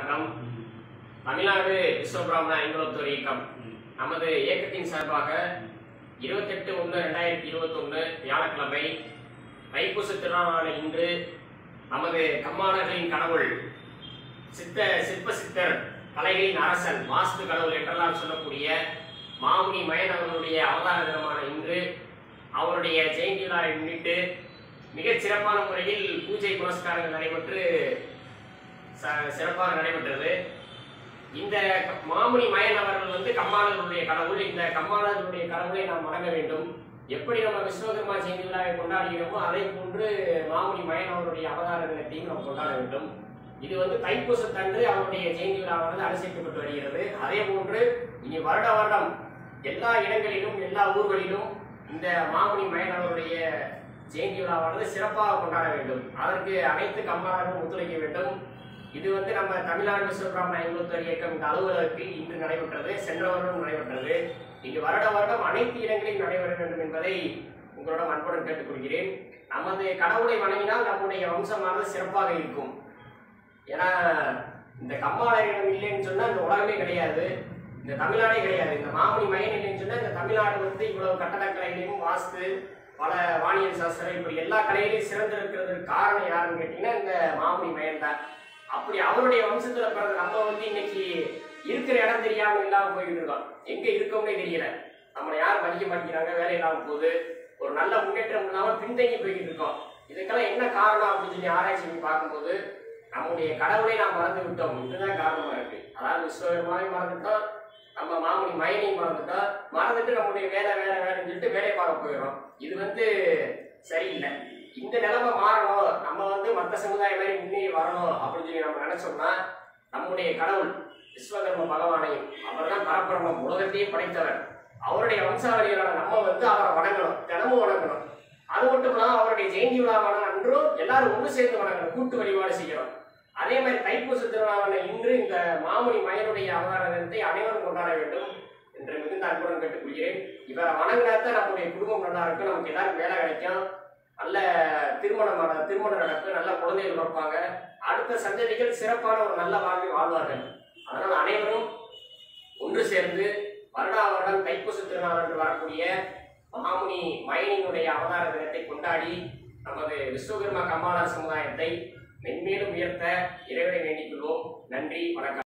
வணக்கம் தமிழ்நாடு விஸ்வபிராமண ஐங்குலத்தோர் இயக்கம் நமது இயக்கத்தின் சார்பாக இருபத்தெட்டு ஒன்று ரெண்டாயிரத்தி இருபத்தொன்று வியாழக்கிழமை தைப்பூச திருநாளான இன்று நமது கம்மாளர்களின் கடவுள் சித்த சிற்ப சித்தர் கலைகளின் அரசன் வாஸ்து கடவுள் என்றெல்லாம் சொல்லக்கூடிய மாமுனி மயன் அவர்களுடைய அவதார தினமான இன்று அவருடைய ஜெயந்தி விழாவை முன்னிட்டு மிகச் சிறப்பான முறையில் பூஜை புனஸ்காரங்கள் நடைபெற்று ச- சிறப்பாக நடைபெற்றது இந்த க- மாமுனி மயன் அவர்கள் வந்து கம்மாளர்களுடைய கடவுள் இந்த கம்மாளர்களுடைய கடவுளை நாம் வணங்க வேண்டும் எப்படி நம்ம விஸ்வகர்மா ஜெயந்தி விழாவை கொண்டாடுகிறோமோ அதே போன்று மாமுனி மயன் அவருடைய அவதார தினத்தையும் நாம் கொண்டாட வேண்டும் இது வந்து தைப்பூசத்தன்று அவருடைய ஜெயந்தி விழாவானது அனுசரிக்கப்பட்டு வருகிறது அதே போன்று இனி வருட வருடம் எல்லா இடங்களிலும் எல்லா ஊர்களிலும் இந்த மாமுனி மயன் அவருடைய ஜெயந்தி விழாவானது சிறப்பாக கொண்டாட வேண்டும் அதற்கு அனைத்து கம்மாளர்களும் ஒத்துழைக்க வேண்டும் இது வந்து நம்ம தமிழ்நாடு விஸ்வபிராமண ஐம்பத்தொரு இயக்கம் இந்த அலுவலகத்தில் இன்று நடைபெற்றது சென்ற வருடம் நடைபெற்றது இங்கு வருட வருடம் அனைத்து இடங்களிலும் நடைபெற வேண்டும் என்பதை உங்களிடம் அன்புடன் கேட்டுக்கொள்கிறேன் நமது கடவுளை வணங்கினால் நம்முடைய வம்சமானது சிறப்பாக இருக்கும் ஏன்னா இந்த கம்மாளரிடம் இல்லைன்னு சொன்னா இந்த உலகமே கிடையாது இந்த தமிழ்நாடே கிடையாது இந்த மாமணி மயன் இல்லைன்னு சொன்னா இந்த தமிழ்நாடு வந்து இவ்வளவு கட்டடக்கலையிலையும் வாஸ்து பல வானியல் சாஸ்திரம் இப்படி எல்லா கலையிலையும் சிறந்திருக்கிறதுக்கு காரணம் யாருன்னு கேட்டீங்கன்னா இந்த மாமணி மயன் தான் அப்படி அவருடைய வம்சத்துல பிறந்த நம்ம வந்து இன்னைக்கு இருக்கிற இடம் தெரியாம இல்லாம போயிட்டு இருக்கோம் எங்க இருக்கோம்னே தெரியல நம்மளை யாரும் மதிக்க மாட்டேங்கிறாங்க வேலை இல்லாம போகுது ஒரு நல்ல முன்னேற்றம் இல்லாம பின்தங்கி போய்கிட்டு இருக்கோம் இதுக்கெல்லாம் என்ன காரணம் அப்படின்னு சொல்லி ஆராய்ச்சி பண்ணி பார்க்கும்போது நம்முடைய கடவுளை நாம் மறந்து விட்டோம் இதுதான் காரணமா இருக்கு அதாவது விஸ்வகர்மாவை மறந்துட்டோம் நம்ம மாமணி மயனையும் மறந்துட்டோம் மறந்துட்டு நம்முடைய வேலை வேலை வேலைன்னு சொல்லிட்டு வேலை பார்க்க போயிடுறோம் இது வந்து சரியில்லை இந்த நிலைமை மாறணும் நம்ம வந்து மற்ற சமுதாயம் மாதிரி முன்னேறி வரணும் அப்படின்னு சொல்லி நம்ம நினைச்சோம்னா நம்முடைய கடவுள் விஸ்வகர்ம பகவானையும் அவர் தான் பரபிரமம் உலகத்தையே படைத்தவர் அவருடைய வம்சாவளிகளான நம்ம வந்து அவரை வணங்கணும் தினமும் வணங்கணும் அது மட்டும் இல்லாம அவருடைய ஜெயந்தி விழாவான அன்றும் எல்லாரும் ஒன்று சேர்ந்து வணங்கணும் கூட்டு வழிபாடு செய்யணும் அதே மாதிரி தைப்பூச திருவிழாவான இன்று இந்த மாமுனி மயனுடைய அவதார தினத்தை அனைவரும் கொண்டாட வேண்டும் என்று மிகுந்த அன்புடன் கேட்டுக்கொள்கிறேன் இவரை வணங்கினாத்தான் நம்முடைய குடும்பம் நல்லா இருக்கும் நமக்கு எல்லாருக்கும் வேலை கிடைக்கும் நல்ல திருமணம் நட- திருமணம் நடக்கும் நல்ல குழந்தைகள் பிறப்பாங்க அடுத்த சந்ததிகள் சிறப்பான ஒரு நல்ல வாழ்வை வாழ்வார்கள் அதனால் அனைவரும் ஒன்று சேர்ந்து வருடா வருடம் தைப்பூச திருநாள் என்று வரக்கூடிய மாமுனி மயனினுடைய அவதார தினத்தை கொண்டாடி நமது விஸ்வகர்மா கம்மாளர் சமுதாயத்தை மென்மேலும் உயர்த்த இறைவனை வேண்டிக் கொள்வோம் நன்றி வணக்கம்